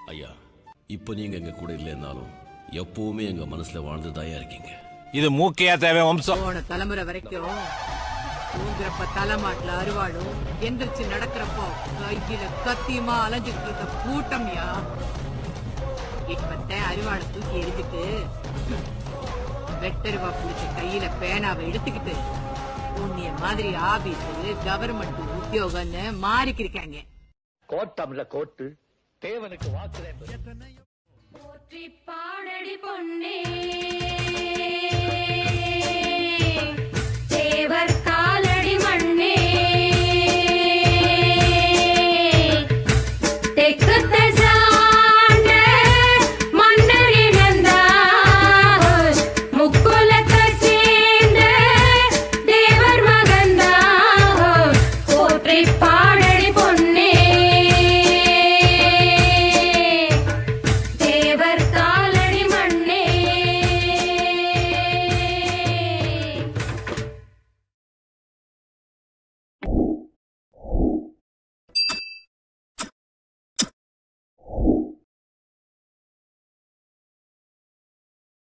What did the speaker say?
ஐயா இப்போ நீங்க எங்க கூட இல்லைன்னாலும் எப்பவுமே எங்க மனசுல வாழ்ந்துதாயா இருக்கீங்க இது மூக்கையா தேவை வம்சம் போன தலைமுறை வரைக்கும் தூங்குறப்ப தலைமாட்டுல அருவாளும் எந்திரிச்சு நடக்கிறப்போ கையில கத்தியுமா அலைஞ்சுக்கிட்டு இருந்த கூட்டம்யா இப்பத்த அருவாளை தூக்கி எரிஞ்சிட்டு வெட்டருவா புடிச்ச கையில பேனாவை எடுத்துக்கிட்டு உன்னைய மாதிரி ஆபீஸ் கவர்மெண்ட் உத்தியோகம்னு மாறிக்கிருக்காங்க கோட்டம்ல கோட்டு தேவனுக்கு வாக்குறேன் போற்றி பாடடி பொன்னே